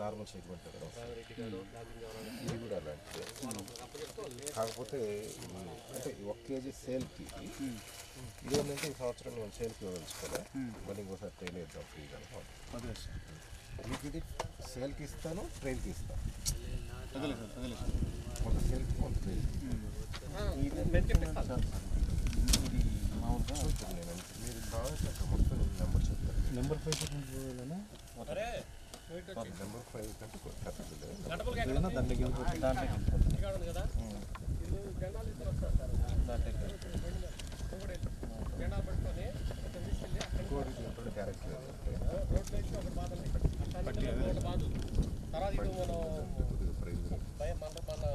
Normal segment కదా ఇది కూడా అలాంటిదే కాకపోతే ఇది అంటే ఈ ఒక కేజీ సేల్కి ఇది ఏంటంటే ఈ సంవత్సరం నేను సేల్కి ఇవ్వదలుచుకోలే మళ్ళీ ఇంకోసారి ట్రైన్ వేద్దాం ఫ్రీగా అదే సార్ మీకు ఇది సేల్కి ఇస్తాను ట్రైన్కి ఇస్తాను అదేలే సార్ అదేలే సార్ కొంత సేల్కి కొంత ట్రైన్కి ఇది మామూలుగా చూస్తాను నేను మీరు కావాలంటే అక్కడ మొత్తం నేను నెంబర్ చెప్తాను నెంబర్ ఫైవ్ పోవాలన్నా నెంబర్ ఫైవ్ కంటే కరెక్ట్ ఏదైనా దాంట్లోకి వెళ్ళిపోతుంది దాంట్లోకి వెళ్ళిపోతుంది దాంట్లోకి వెళ్ళిపోతుంది ఇంకోటి దీంట్లో క్యారెక్టర్ ఏంటంటే కొద్దిగా ప్రైజ్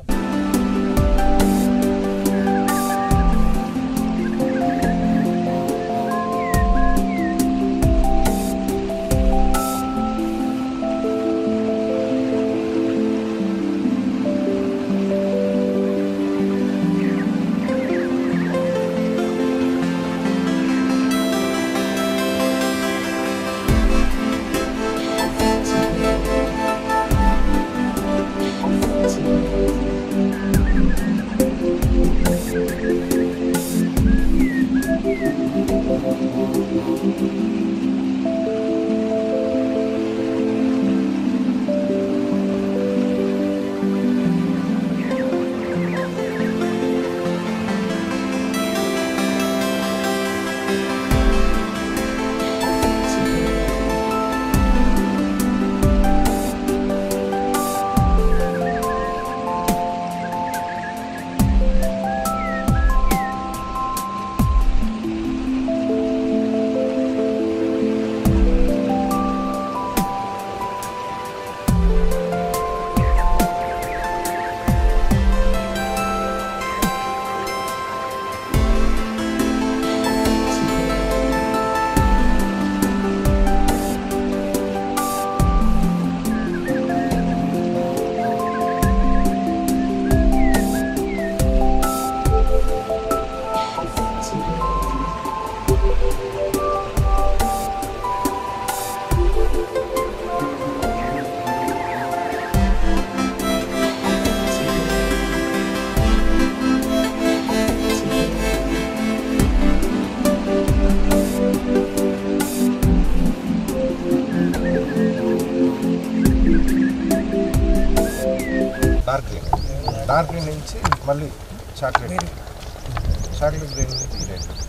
డార్క్ గ్రీన్ డార్క్ గ్రీన్ నుంచి మళ్ళీ చాక్లెట్ చాక్లెట్ గ్రీన్ నుంచి ఈ రెడ్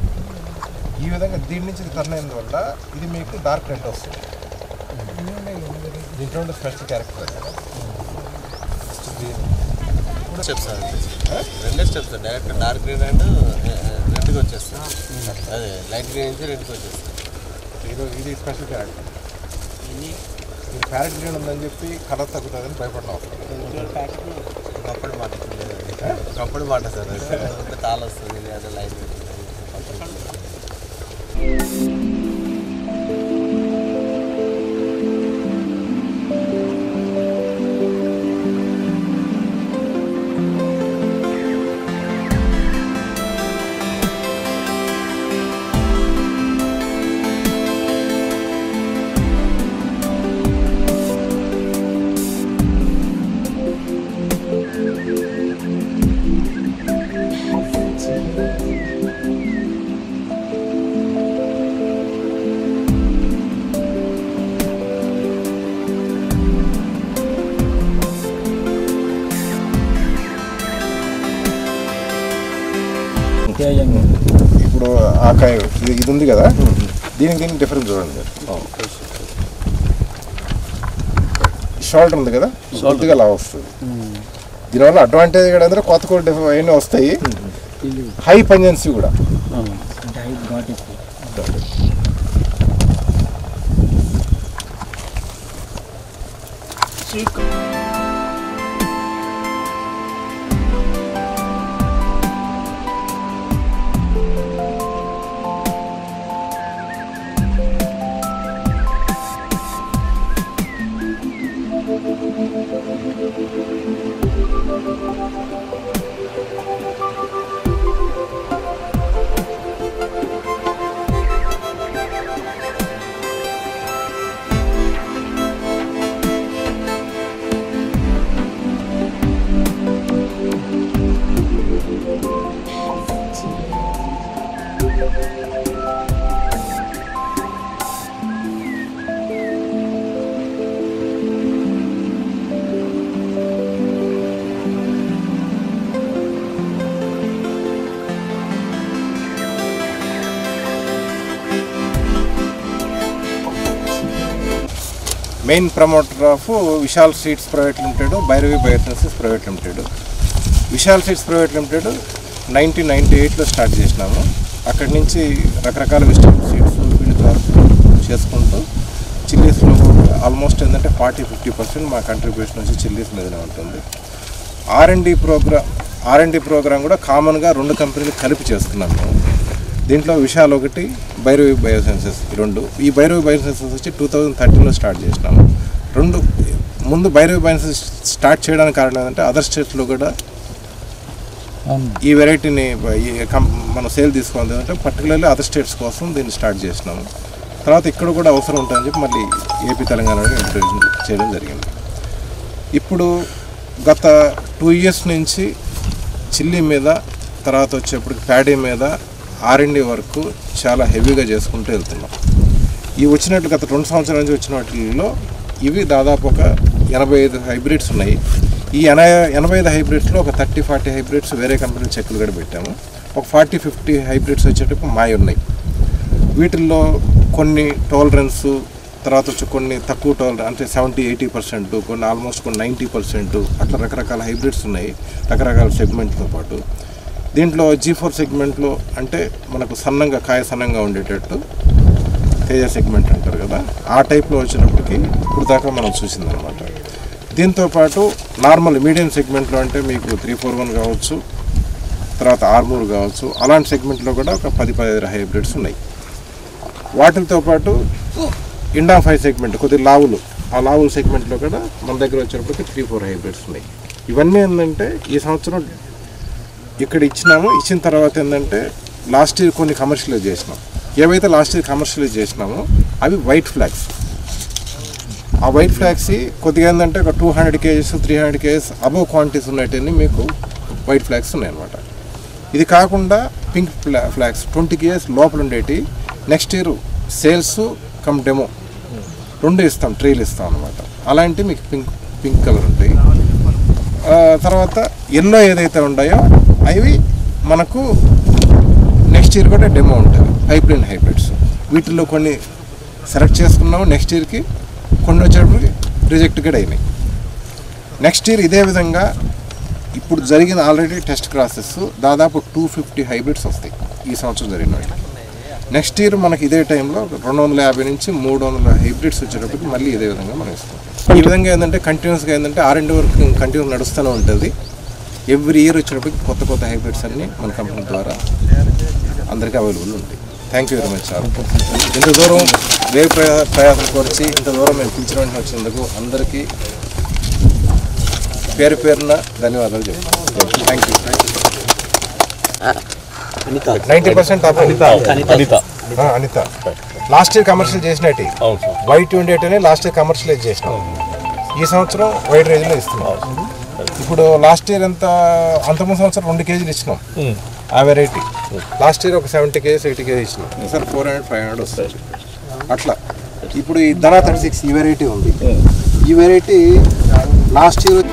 ఈ విధంగా దీని నుంచి ఇది టర్న్ అయినందువల్ల ఇది మీకు డార్క్ రెడ్ వస్తుంది దీంట్లో ఉండే స్పెషల్ క్యారెక్టర్ గ్రీన్ స్టెప్స్ రెండే steps direct dark green and రెడ్కి వచ్చేస్తాం అదే లైట్ గ్రీన్ నుంచి రెడ్కి వచ్చేస్తాం ఇది ఇది స్పెషల్ క్యారెక్టర్ ఇది ప్యారెట్ గ్రీన్ ఉందని చెప్పి కలర్ తగ్గుతుందని భయపడిన అవసరం లేదు. ఒకప్పుడు మాట లేదండి ఒకప్పుడు మాట సార్ అంటే తాళ వస్తుంది అదే లైట్ ఇప్పుడు ఆ కాయ ఇది ఇది ఉంది కదా దీనికి దీనికి డిఫరెన్స్ చూడండి మీరు షార్ట్ ఉంది కదా కొద్దిగా అలా వస్తుంది దీనివల్ల అడ్వాంటేజ్ కూడా అంటే కొత్త కొత్త డిఫ- అవన్నీ వస్తాయి హై పంజెన్సీ కూడా అంటే ఐదు ఘాట్ ఎక్కువ ఇది main promoter of Vishal seeds private limited Bhairavi biosciences private limited Vishal seeds private limited nineteen ninety ఎయిట్లో స్టార్ట్ చేసినాము అక్కడి నుంచి రకరకాల వెజిటబుల్ సీడ్స్ వీటితో చేసుకుంటూ చిల్లీస్లో ఆల్మోస్ట్ ఏంటంటే ఫార్టీ ఫిఫ్టీ పర్సెంట్ మా కంట్రిబ్యూషన్ వచ్చి చిల్లీస్ మీదనే ఉంటుంది R and D programme R and D programme కూడా కామన్గా రెండు కంపెనీలు కలిపి చేస్తున్నాం మేము దీంట్లో విషయాలు ఒకటి భైరవి బయోసెన్సెస్ ఈ రెండు ఈ భైరవి బయోసెన్సెస్ వచ్చి టూ థౌజండ్ థర్టీన్లో స్టార్ట్ చేసినాము రెండు ముందు భైరవి బయోసెన్సెస్ స్టార్ట్ చేయడానికి కారణం ఏంటంటే అదర్ స్టేట్స్లో కూడా ఈ వెరైటీని ఈ కం- మనం సేల్ తీసుకోవాలి అంటే పర్టికులర్లీ అదర్ స్టేట్స్ కోసం దీన్ని స్టార్ట్ చేసినాము తర్వాత ఇక్కడ కూడా అవసరం ఉంటుందని చెప్పి మళ్ళీ ఏపీ తెలంగాణలో ఇంట్రడ్యూస్ చేయడం జరిగింది ఇప్పుడు గత టూ ఇయర్స్ నుంచి చిల్లీ మీద తర్వాత వచ్చేప్పటికి ప్యాడీ మీద ఆర్ఎండి వర్క్ చాలా హెవీగా చేసుకుంటూ వెళ్తున్నాం ఈ వచ్చినట్లు గత రెండు సంవత్సరాల నుంచి వచ్చిన వాటిల్లో ఇవి దాదాపు ఒక ఎనభై ఐదు హైబ్రిడ్స్ ఉన్నాయి ఈ ఎన ఎనభై ఐదు హైబ్రిడ్స్లో ఒక థర్టీ ఫార్టీ హైబ్రిడ్స్ వేరే కంపెనీ చెక్కులు కూడా పెట్టాము ఒక ఫార్టీ ఫిఫ్టీ హైబ్రిడ్స్ వచ్చేటప్పుడు మావి ఉన్నాయి వీటిల్లో కొన్ని టోలరెన్స్ తర్వాత వచ్చి కొన్ని తక్కువ టోలర్ అంటే సెవెంటీ ఎయిటీ పర్సెంట్ కొన్ని ఆల్మోస్ట్ కొన్ని నైంటీ పర్సెంట్ అట్లా రకరకాల హైబ్రిడ్స్ ఉన్నాయి రకరకాల సెగ్మెంట్తో పాటు దీంట్లో జీ ఫోర్ సెగ్మెంట్లో అంటే మనకు సన్నంగా కాయ సన్నంగా ఉండేటట్టు తేజ సెగ్మెంట్ అంటారు కదా ఆ టైప్లో వచ్చినప్పటికీ ఇప్పుడు దాకా మనం చూసిందనమాట దీంతో పాటు నార్మల్ మీడియం సెగ్మెంట్లో అంటే మీకు త్రీ ఫోర్ వన్ కావచ్చు తర్వాత ఆర్మూర్ కావచ్చు అలాంటి సెగ్మెంట్లో కూడా ఒక పది పదిహేను హైబ్రిడ్స్ ఉన్నాయి వాటితో పాటు ఇండా ఫైవ్ సెగ్మెంట్ కొద్ది లావులు ఆ లావుల సెగ్మెంట్లో కూడా మన దగ్గర వచ్చేటప్పటికి త్రీ ఫోర్ హైబ్రిడ్స్ ఉన్నాయి ఇవన్నీ ఏంటంటే ఈ సంవత్సరం ఇక్కడ ఇచ్చినాము ఇచ్చిన తర్వాత ఏంటంటే లాస్ట్ ఇయర్ కొన్ని కమర్షియలైజ్ చేసినాం ఏవైతే లాస్ట్ ఇయర్ కమర్షియలైజ్ చేసినామో అవి వైట్ ఫ్లాగ్స్ ఆ వైట్ ఫ్లాగ్స్ కొద్దిగా ఏంటంటే ఒక two hundred kgs three hundred kgs above quantities ఉన్నట్టన్ని మీకు వైట్ ఫ్లాగ్స్ ఉన్నాయన్నమాట ఇది కాకుండా పింక్ ఫ్లా ఫ్లాగ్స్ ట్వంటీ కేజెస్ లోపల ఉండేటి next year sales cum demo రెండు ఇస్తాం ట్రీలు ఇస్తాం అనమాట అలాంటి మీకు పింక్ పింక్ కలర్ ఉంటాయి ఆ, తర్వాత ఎల్లో ఏదైతే ఉన్నాయో అవి మనకు నెక్స్ట్ ఇయర్ కూడా డెమో ఉంటుంది హైబ్రిడ్ హైబ్రిడ్స్ వీటిల్లో కొన్ని సెలెక్ట్ చేసుకున్నాము నెక్స్ట్ ఇయర్కి కొన్ని వచ్చేటప్పటికి రిజెక్ట్ కూడా అయినాయి నెక్స్ట్ ఇయర్ ఇదే విధంగా ఇప్పుడు జరిగిన ఆల్రెడీ టెస్ట్ క్రాసెస్ దాదాపు టూ ఫిఫ్టీ హైబ్రిడ్స్ వస్తాయి ఈ సంవత్సరం జరిగినవి నెక్స్ట్ ఇయర్ మనకి ఇదే టైంలో రెండు వందల యాభై నుంచి మూడు వందల హైబ్రిడ్స్ వచ్చేటప్పటికి మళ్ళీ ఇదే విధంగా మనం ఇస్తాం ఈ విధంగా ఏంటంటే కంటిన్యూస్గా ఏంటంటే ఆర్ అండ్ వర్క్ కంటిన్యూస్ నడుస్తూనే ఉంటుంది ఎవ్రీ ఇయర్ వచ్చేటప్పటికి కొత్త కొత్త హైబ్రిడ్స్ అన్ని మన కంపెనీ ద్వారా అందరికీ అవైలబుల్ ఉంటాయి thank you very much sir ఇంత దూరం వేరు ప్రయా ప్రయాసం కోర్చి ఇంత దూరం మేము పిలిచిన వెంటనే వచ్చినందుకు అందరికీ పేరు పేరున ధన్యవాదాలు చెప్తాను thank you ninety percent Anitha Anitha last year commercial చేసినట్టు అవును సార్ వైట్ ట్వంటీ అనే లాస్ట్ ఇయర్ కమర్షియలైజ్ చేసినాం ఈ సంవత్సరం వైట్ రేంజ్లో ఇస్తున్నాం ఇప్పుడు లాస్ట్ ఇయర్ ఎంత అంతకుముందు సంవత్సరం రెండు కేజీలు ఇచ్చినాం ఆ వెరైటీ లాస్ట్ ఇయర్ ఒక సెవెంటీ కేజీస్ ఎయిటీ కేజీ ఇచ్చినాం ఈసారి ఫోర్ హండ్రెడ్ ఫైవ్ హండ్రెడ్ వస్తుంది అట్లా ఇప్పుడు ఈ ధనా థర్టీ సిక్స్ ఈ వెరైటీ ఉంది ఈ వెరైటీ లాస్ట్ ఇయర్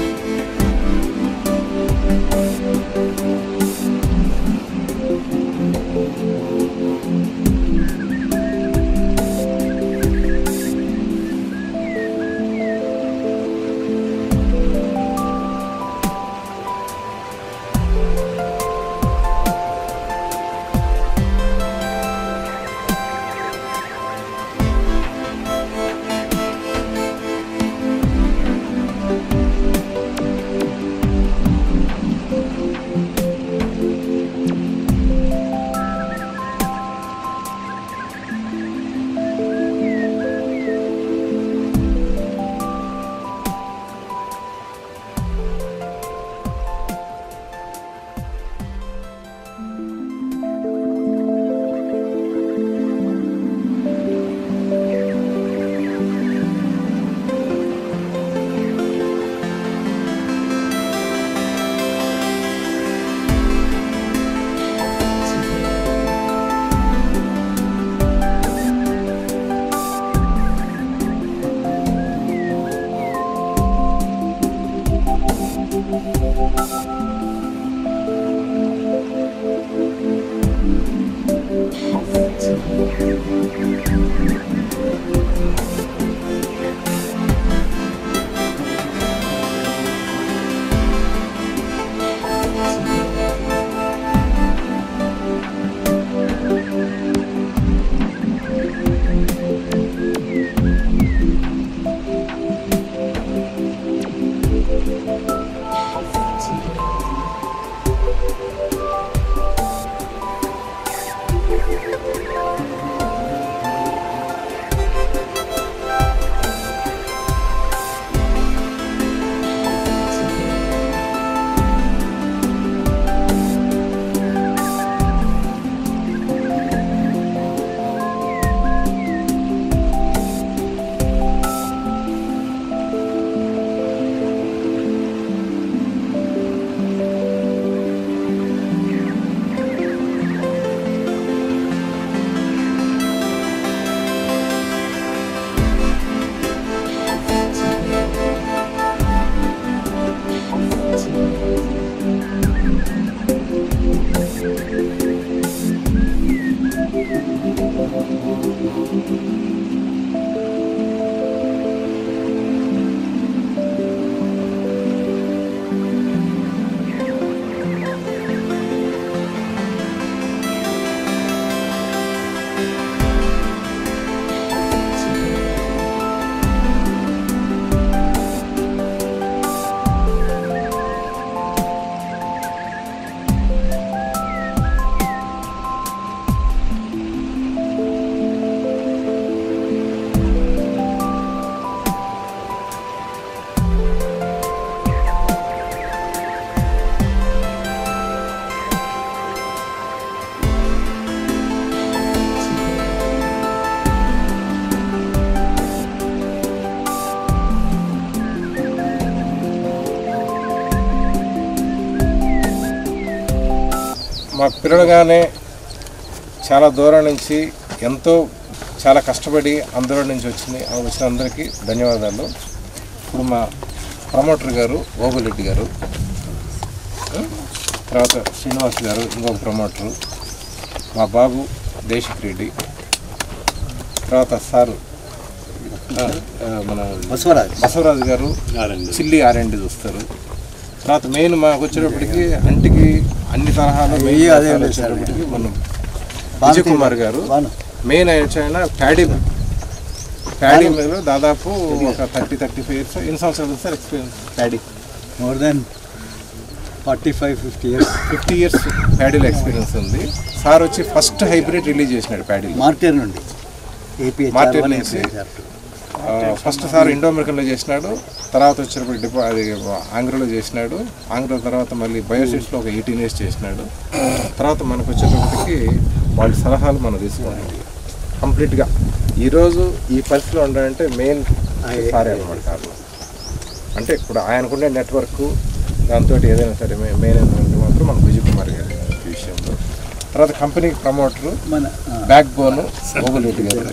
మాకు పిల్లలుగానే చాలా దూరం నుంచి ఎంతో చాలా కష్టపడి అందులో నుంచి వచ్చింది ఆ వచ్చిన అందరికీ ధన్యవాదాలు ఇప్పుడు మా ప్రమోటర్ గారు ఓబులెడ్డి గారు ఆ, తర్వాత శ్రీనివాస్ గారు ఇంకొక ప్రమోటరు మా బాబు దేశిక్ రెడ్డి తర్వాత సారు ఆ, ఆ, మన బసవరాజ్ బసవరాజు గారు చిల్లి ఆర్ఎండి చూస్తారు తర్వాత మెయిన్ మాకు వచ్చేటప్పటికి అంటికి అన్ని తరహాలు మెయిన్ అయ్యో, అదే తరహాలు లేదు సార్. వచ్చేటప్పటికి మనం విజయ్ కుమార్ గారు బాను మెయిన్ ఆయన ప్యాడీ ప్యాడీ మీద దాదాపు ఒక థర్టీ థర్టీ ఫైవ్ ఇయర్స్ ఎన్ని సంవత్సరాలు sir experience paddy more than forty five fifty years fifty years ప్యాడీలో ఎక్స్పీరియన్స్ ఉంది సార్ వచ్చి ఫస్ట్ హైబ్రిడ్ రిలీజ్ చేసినాడు ప్యాడీలో మార్టేర్ నుండి ఏపీ మార్టేర్ నుంచి. ఫస్ట్ సార్ ఇండో అమెరికన్లో చేసినాడు తర్వాత వచ్చేటప్పుడు డిపో అది ఆంధ్రలో చేసినాడు ఆంధ్ర తర్వాత మళ్ళీ బయోసిస్లో ఒక ఎయిటీన్ ఇయర్స్ చేసినాడు తర్వాత మనకు వచ్చేటప్పటికి వాళ్ళ సలహాలు మనం తీసుకోవాలి కంప్లీట్గా ఈరోజు ఈ పరిస్థితిలో ఉండాలంటే మెయిన్ సారే అనమాట కారణం అంటే ఇప్పుడు ఆయనకుండే నెట్వర్క్ దాంతో ఏదైనా సరే మెయిన్ ఏంటంటే మాత్రం మన విజయ్ కుమార్ గారి ఈ విషయంలో తర్వాత కంపెనీకి ప్రమోటరు మన ఆ, బ్యాక్ బోన్ ఓబులెడ్డి గారు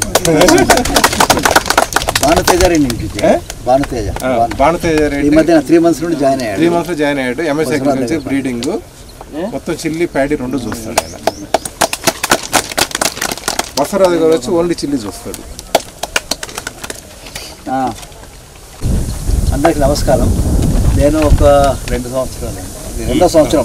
భానుతేజ రెడ్డి ఇంటికి ఏ? భానుతేజ ఆ, భాను. భానుతేజ ఈ రెడ్డి మధ్యన త్రీ మంత్స్ నుండి జాయిన్ త్రీ అయ్యాడు మంత్స్ లో జాయిన్ అయ్యాడు ఎంఎస్ అగ్రికల్చర్ బ్రీడింగ్ మొత్తం చిల్లి ప్యాడీ రెండు చూస్తాడు ఆయన బసవరాజు గారు వచ్చి ఓన్లీ చిల్లి చూస్తాడు ఆ. అందరికి నమస్కారం నేను ఒక రెండు సంవత్సరాలు ఇది రెండో సంవత్సరం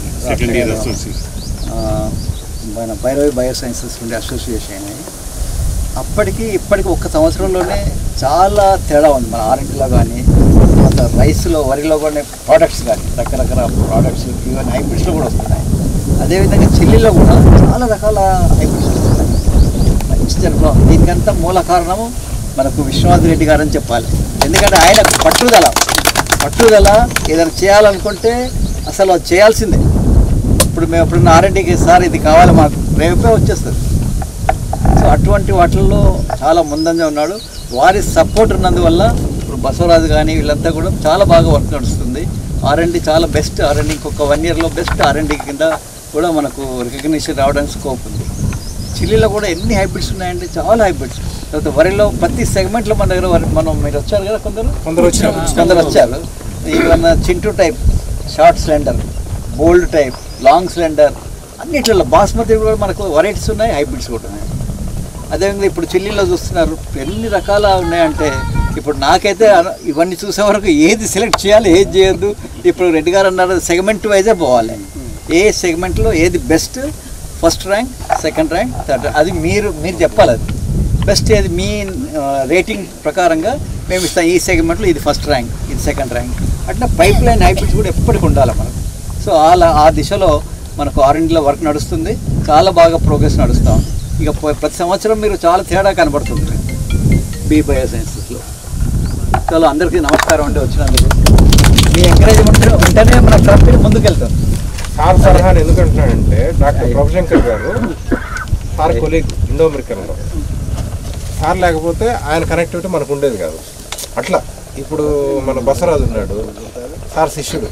ఆ, మన భైరవి బయో సైన్సెస్ నుండి అసోసియేషన్ అయినాయి అప్పటికి ఇప్పటికి ఒక్క సంవత్సరంలోనే చాలా తేడా ఉంది మన ఆరెంజ్లో కానీ తర్వాత రైస్లో వరిలో కూడా ప్రోడక్ట్స్ కానీ రకరకాల ప్రోడక్ట్స్ ఈవెన్ హైబ్రిడ్స్లో కూడా వస్తున్నాయి అదేవిధంగా చిల్లీలో కూడా చాలా రకాల హైబ్రిడ్స్ వస్తున్నాయి మంచి జరుగుతుంది దీనికంతా మూల కారణము మనకు విశ్వనాథ్ రెడ్డి గారని చెప్పాలి ఎందుకంటే ఆయన పట్టుదల పట్టుదల ఏదైనా చేయాలనుకుంటే అసలు అది చేయాల్సిందే ఇప్పుడు మేము ఎప్పుడున్న ఆర్ఎండికి సార్ ఇది కావాలి మాకు రేపే వచ్చేస్తుంది సో అటువంటి వాటిల్లో చాలా ముందంజ ఉన్నాడు వారి సపోర్ట్ ఉన్నందువల్ల ఇప్పుడు బసవరాజు కానీ వీళ్ళంతా కూడా చాలా బాగా వర్క్ నడుస్తుంది ఆర్ఎండి చాలా బెస్ట్ ఆర్ఎండి ఇంకొక వన్ ఇయర్లో బెస్ట్ ఆర్ఎండి కింద కూడా మనకు రికగ్నిషన్ రావడానికి స్కోప్ ఉంది చిల్లీలో కూడా ఎన్ని హైబ్రిడ్స్ ఉన్నాయంటే చాలా హైబ్రిడ్స్ తర్వాత వరిలో ప్రతి సెగ్మెంట్లో మన దగ్గర వరి మనం మీరు వచ్చారు కదా కొందరు కొందరు వచ్చారు కొందరు వచ్చారు even Chintu type short cylinder bold type long cylinder అన్నిట్లలో బాస్మతి కూడా మనకు వెరైటీస్ ఉన్నాయి హైబ్రిడ్స్ కూడా ఉన్నాయి అదేవిధంగా ఇప్పుడు చిల్లీలో చూస్తున్నారు ఎన్ని రకాల ఉన్నాయంటే ఇప్పుడు నాకైతే అన- ఇవన్నీ చూసే వరకు ఏది సెలెక్ట్ చేయాలి ఏది చేయొద్దు ఇప్పుడు రెడ్డి గారు అన్నారు సెగ్మెంట్ వైజే పోవాలి ఏ సెగ్మెంట్లో ఏది best first rank second rank third అది మీరు మీరు చెప్పాలి అది బెస్ట్ ఏది మీ రేటింగ్ ప్రకారంగా మేము ఇస్తాం ఈ సెగ్మెంట్లో ఇది ఫస్ట్ ర్యాంక్ ఇది సెకండ్ ర్యాంక్ అట్లా పైప్ లైన్ హైబ్రిడ్స్ కూడా ఎప్పటికి ఉండాలి మనకు సో అలా ఆ దిశలో మనకు ఆరెంజ్లో వర్క్ నడుస్తుంది చాలా బాగా ప్రోగ్రెస్ నడుస్తాం ఇక ప- ప్రతి సంవత్సరం మీరు చాలా తేడా కనబడుతుంది బీ బయో సైన్సెస్లో చాలా అందరికీ నమస్కారం అండి వచ్చినందుకు మీ ఎంకరేజ్మెంట్ ఉంటేనే మన కంపెనీ ముందుకెళ్తాం సార్ సలహాలు ఎందుకు అంటున్నాడంటే doctor Prabhushankar garu sir colleague Indo అమెరికన్లో సార్ లేకపోతే ఆయన కనెక్టివిటీ మనకు ఉండేది కాదు అట్లా ఇప్పుడు మన బసరాజు ఉన్నాడు సార్ శిష్యుడు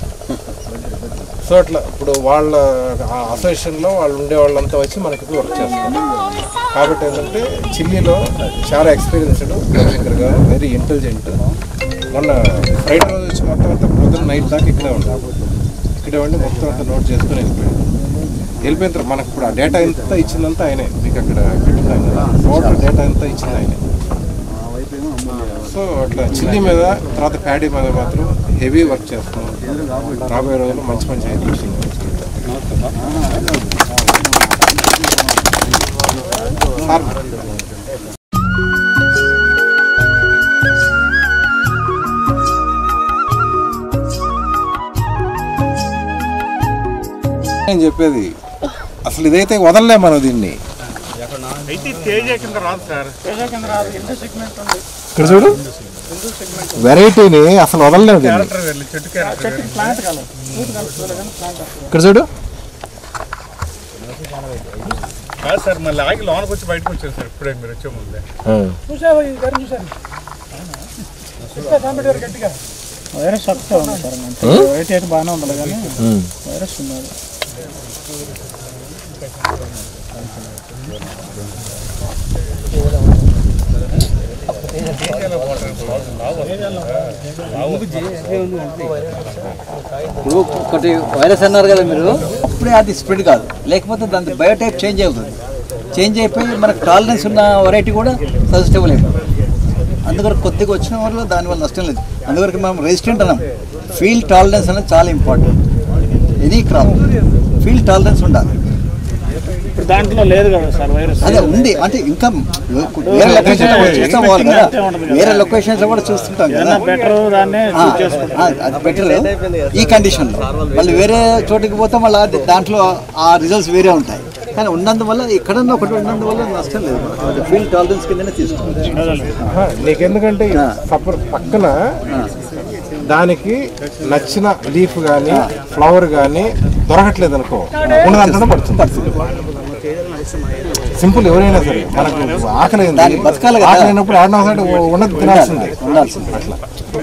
సో అట్లా ఇప్పుడు వాళ్ళ అసోసియేషన్లో వాళ్ళు ఉండే వాళ్ళంతా వచ్చి మనకి వర్క్ చేస్తారు కాబట్టి ఏంటంటే చిల్లీలో చాలా ఎక్స్పీరియన్స్డ్ రవిశంకర్ గారు వెరీ ఇంటెలిజెంట్ మొన్న ఫ్రైడే రోజు వచ్చి మొత్తం అంతా పొద్దున్న నైట్ దాకా ఇక్కడే ఉన్నాడు ఇక్కడే ఉండి మొత్తం అంతా నోట్ చేసుకుని వెళ్ళిపోయాడు వెళ్ళిపోయిన తర్వాత మనకు ఇప్పుడు ఆ డేటా ఎంత ఇచ్చిందంతా ఆయనే మీకు అక్కడ పెట్టున్నాం కదా టోటల్ డేటా ఎంత ఇచ్చింది ఆయనే సో అట్లా చిల్లీ మీద తర్వాత ప్యాడీ మీద మాత్రం హెవీ వర్క్ చేస్తున్నాం రాబోయే రోజుల్లో మంచి మంచి ఐటమ్స్ సార్ నేను చెప్పేది అసలు ఇదైతే వదలలే మనం దీన్ని అయితే తేజ కింద రాదు సార్ ఇక్కడ చూడు వెరైటీని అసలు వదలలేము దీన్ని క్యారెక్టర్ వెళ్ళి చెట్టు క్యారెక్టర్ ఇక్కడ చూడు కాదు సార్ మళ్ళీ ఆగి లోనకి వచ్చి బయటకు వచ్చారు సార్ ఇప్పుడే మీరు వచ్చే ముందే వైరస్ వస్తే ఉంది సార్ మంచి వైట్ అయితే బాగానే ఉంది కానీ వైరస్ ఉన్నది ఇప్పుడు ఒకటి వైరస్ అన్నారు కదా మీరు అప్పుడే అది స్ప్రెడ్ కాదు లేకపోతే దాని బయోటైప్ చేంజ్ అవుతుంది చేంజ్ అయిపోయి మనకు టాలరెన్స్ ఉన్న వెరైటీ కూడా సజెస్టబుల్ అయిపోతుంది అందుకొరకు కొద్దిగా వచ్చిన వల్ల దానివల్ల నష్టం లేదు అందువరకు మనం రెసిస్టెంట్ అన్నాం ఫీల్డ్ టాలరెన్స్ అనేది చాలా important any crop field tolerance ఉండాలి ఇప్పుడు దాంట్లో లేదు కదా సార్ వైరస్ అదే ఉంది అంటే ఇంకా వేరే లొకేషన్ చూస్తాం పోవాలి కదా వేరే లొకేషన్స్ కూడా చూస్తుంటాం కదా బెటర్ దాన్నే ఆ, ఆ, అది బెటర్ ఈ కండిషన్లో మళ్ళీ వేరే చోటికి పోతే మళ్ళీ అది దాంట్లో ఆ రిజల్ట్స్ వేరే ఉంటాయి కానీ ఉన్నందువల్ల ఎక్కడన్నా ఒకటి ఉన్నందువల్ల నష్టం లేదు ఫీల్డ్ టాలరెన్స్ కిందనే తీసుకోవచ్చు ఆహా, నీకెందుకంటే ఆ. సపర్ పక్కన దానికి నచ్చిన లీఫ్ కానీ ఫ్లవర్ కానీ దొరకట్లేదు అనుకో ఉన్నదంతా పడుతుంది సింపుల్ ఎవరైనా సరే మనకు ఆకలి దానికి బతకాలి కదా. ఆకలి అయినప్పుడు ఆడిన ఒకటి ఉన్నది తినాల్సిందే ఉండాల్సింది అట్లా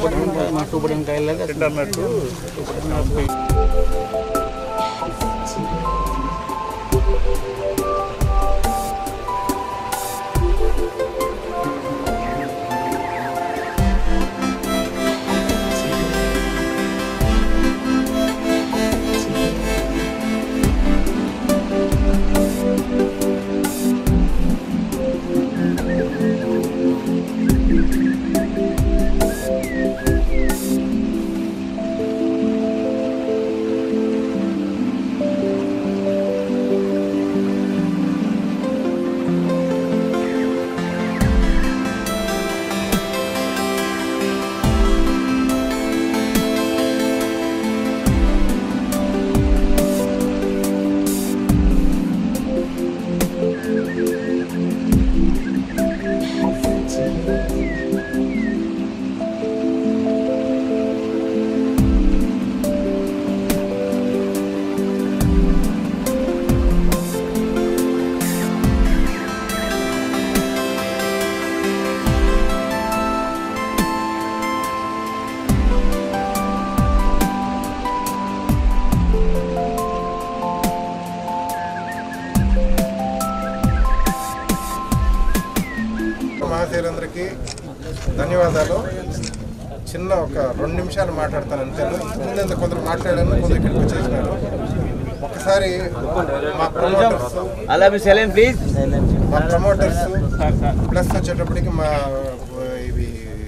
మహాశయులందరికీ ధన్యవాదాలు చిన్న ఒక రెండు నిమిషాలు మాట్లాడతాను అంతేను ముందు కొందరు మాట్లాడాను కొందరు ఇక్కడికి వచ్చేసినారు ఒకసారి మా ప్రమోటర్స్ అలా మీ సెలెన్ ప్లీజ్ మా ప్రమోటర్స్ ప్లస్ వచ్చేటప్పటికి మా ఇవి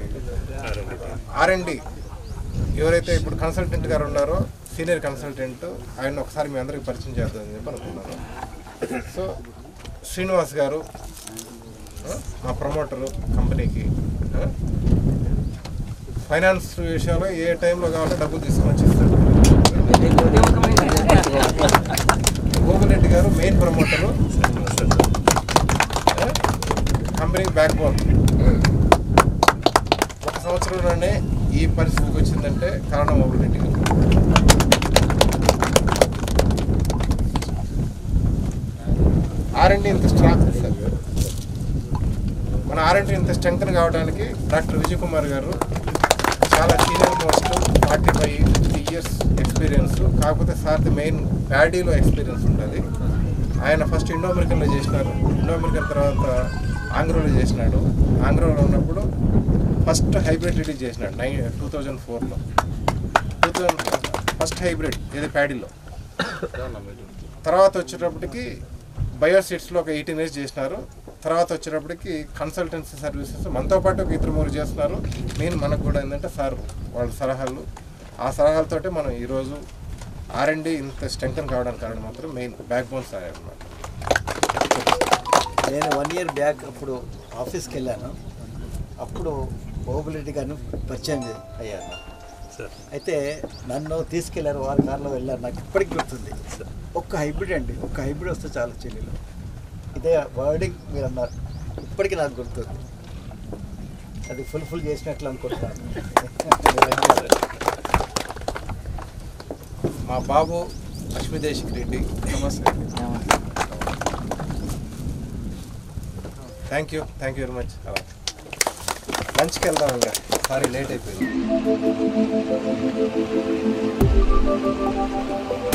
ఆర్ఎండి ఎవరైతే ఇప్పుడు కన్సల్టెంట్ గారు ఉన్నారో సీనియర్ కన్సల్టెంట్ ఆయన ఒకసారి మీ అందరికి పరిచయం చేద్దామని చెప్పి అనుకున్నాను సో శ్రీనివాస్ గారు ఆ, మా ప్రమోటరు కంపెనీకి ఆ, ఫైనాన్స్ విషయంలో ఏ టైంలో కావాలో డబ్బులు తీసుకొని వచ్చేస్తాడు గోగులరెడ్డి గారు మెయిన్ ప్రమోటరు ఆ, కంపెనీకి బ్యాక్ బోన్ ఒక సంవత్సరంలోనే ఈ పరిస్థితికి వచ్చిందంటే కారణం గోగులరెడ్డి గారు ఆర్ఎండి ఇంత స్ట్రాంగ్ సార్ మన ఆర్ఎండి ఇంత స్ట్రెంగ్త్ కావడానికి డాక్టర్ విజయ్ కుమార్ గారు చాలా senior most forty five sixty years experience కాకపోతే సార్ది మెయిన్ ప్యాడీలో ఎక్స్పీరియన్స్ ఉంటుంది ఆయన ఫస్ట్ ఇండో అమెరికన్లో చేసినారు ఇండో అమెరికన్ తర్వాత ఆంధ్రలో చేసినాడు ఆంధ్రలో ఉన్నప్పుడు ఫస్ట్ హైబ్రిడ్ రిలీజ్ చేసినాడు నైన్ టూ థౌజండ్ ఫోర్లో టూ థౌజండ్ ఫస్ట్ హైబ్రిడ్ ఏది ప్యాడీలో తర్వాత వచ్చేటప్పటికి బయోసీట్స్లో ఒక ఎయిటీన్ ఇయర్స్ చేసినారు తర్వాత వచ్చేటప్పటికి కన్సల్టెన్సీ సర్వీసెస్ మనతో పాటు ఒక ఇద్దరు మూడు చేస్తున్నారు మెయిన్ మనకు కూడా ఏంటంటే సార్ వాళ్ళ సలహాలు ఆ సలహాలతోటే మనం ఈరోజు ఆర్ఎండి ఇంత స్ట్రెంగ్తన్ కావడానికి కారణం మాత్రం మెయిన్ బ్యాక్ బోన్ సార్ అనమాట నేను వన్ ఇయర్ బ్యాక్ అప్పుడు ఆఫీస్కి వెళ్ళాను అప్పుడు బాబులరెడ్డి గారిని పరిచయం చే- అయ్యాను అయితే నన్ను తీసుకెళ్లారు వారి కార్లో వెళ్ళారు నాకు ఇప్పటికి గుర్తుంది ఒక్క హైబ్రిడ్ అండి ఒక్క హైబ్రిడ్ వస్తే చాలు చెల్లెలు ఇదే వర్డింగ్ మీరు అన్నారు ఇప్పటికీ నాకు గుర్తుంది అది ఫుల్ ఫుల్ చేసినట్లు అనుకుంటున్నాను మా బాబు లక్ష్మీదేశ్ రెడ్డి నమస్తే thank you thank you very much అలా లంచ్కి వెళ్దాం ఇంకా సారీ లేట్ అయిపోయింది